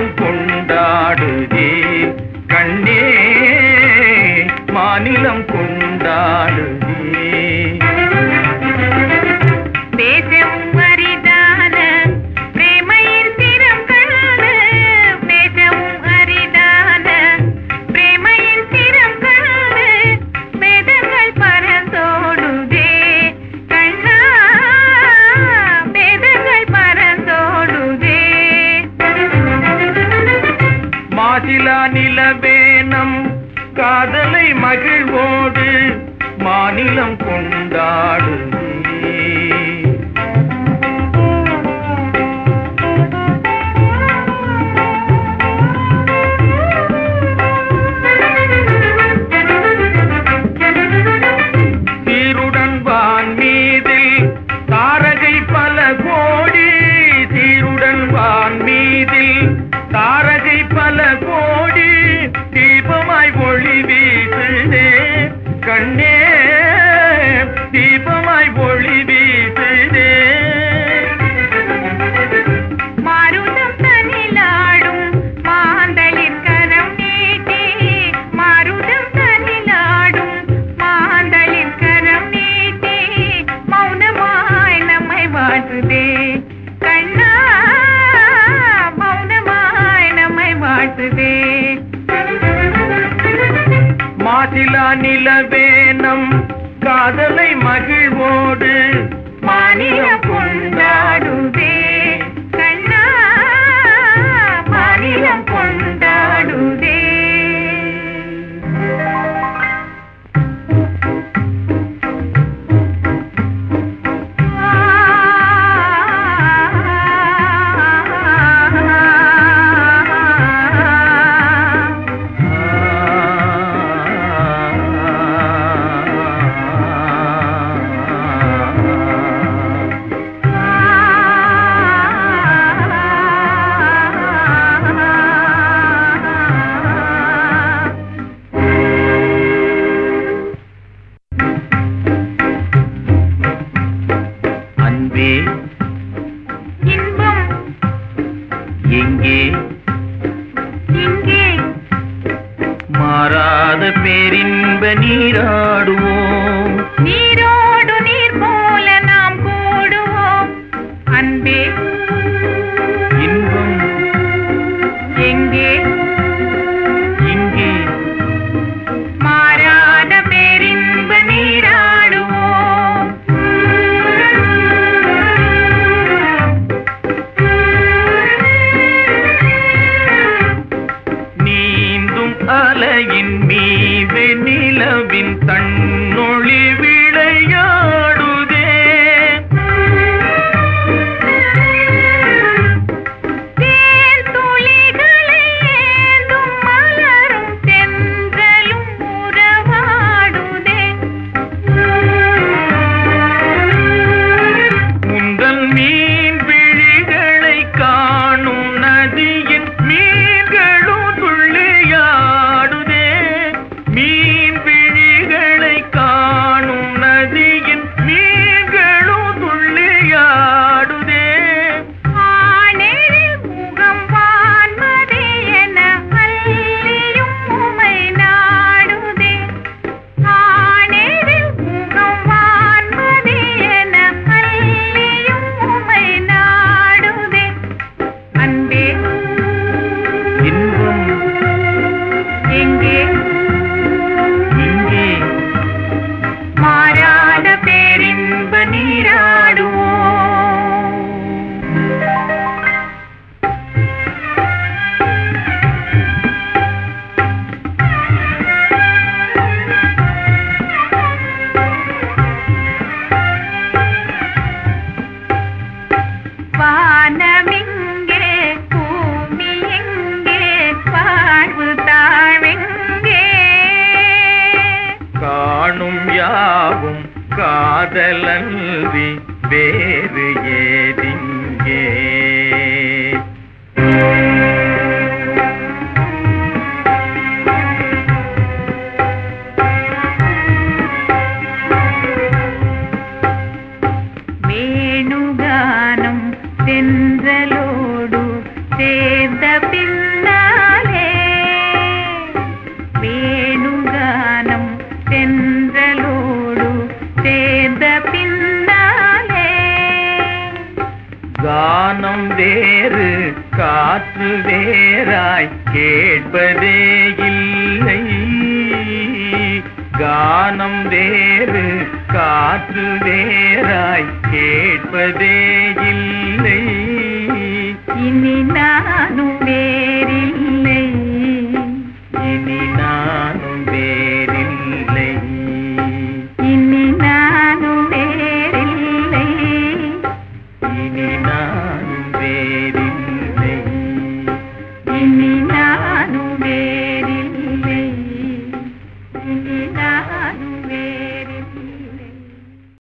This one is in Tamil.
மாநிலம் கொண்டாடுதே கண்ணே மாநிலம் கொண்டாடுதே பேசவும் அரிதான பிரேமையின் திறம் காண பேசவும் அரிதான பிரேமையின் திறம் காண வேதங்கள் பறந்தோடுதே கண்ணா வேதங்கள் பறந்தோடுதே மாசிலா நிலவேனம் காதலை மகிழ்வோடு மாநிலம் கொண்டாடுதே சீருடன் வான் மீதில் தாரகை பல கோடி சீருடன் வான் மீதில் தாரகை பல கோடி தீபமாய் ஒளி வீசுதே கண்ணே தீபமாய் ஒளி வீசுதே மாருதம் தனிலாடும் மாந்தளிர் கரம் நீட்டி மாருதம் தனிலாடும் மாந்தளிர் கரம் நீட்டி மௌனமாய் நம்மை வாழ்த்துதே கண்ணா மௌனமாய் நம்மை வாழ்த்துதே மாசிலா நிலவேனம் காதலை மகிழ்வோடு மாநிலம் கொண்டாடுதே கண்ணா மாநிலம் கொண்டாடுதே அன்பே இன்பம் எங்கே இங்கே மாறாத பேரின்ப நீராடுவோம் நீரோடு நீர் போல நாம் கூடுவோம் அன்பே இன்பம் எங்கே இங்கே மாறாத பேரின்ப நீராடுவோம் நீந்தும் அலையின் மீது நிலவின் தன்னொளி விளையாடுதே தேன் துளிகளை ஏந்தும் மலரும் தென்றலும் உறவாடுதே உங்கள் மீன் விழிகளை காணும் நதியின் மீன்களும் துள்ளியாடுதே மீன் விழிகளை காணும் நதியின் மீன்களும் துள்ளியாடுதே ஆனேரில் முகம் வான்மதி என அள்ளியும் உமை நாடுதே ஆனேரில் முகம் வான்மதி என அள்ளியும் உமை நாடுதே அன்பே இன்பம் எங்கே இங்கே மாறாத பேரின்ப நீராடுவோம் வானமிங்கே பூமி எங்கே வாழ்வு தாழ்வெங்கே காணும் யாவும் காதலன்றி வேறு ஏதிங்கே வேணுகானம் சென்றலோடு சேர்ந்த பின் கானம் வேறு காற்று வேறாய் கேட்பதே இல்லை கானம் வேறு காற்று வேறாய் கேட்பதே இல்லை இனி நானும் வேறில்லை இனி நானும் வேறில்லை இனி நானும் வேறில்லை இனி நானும் வேறில்லை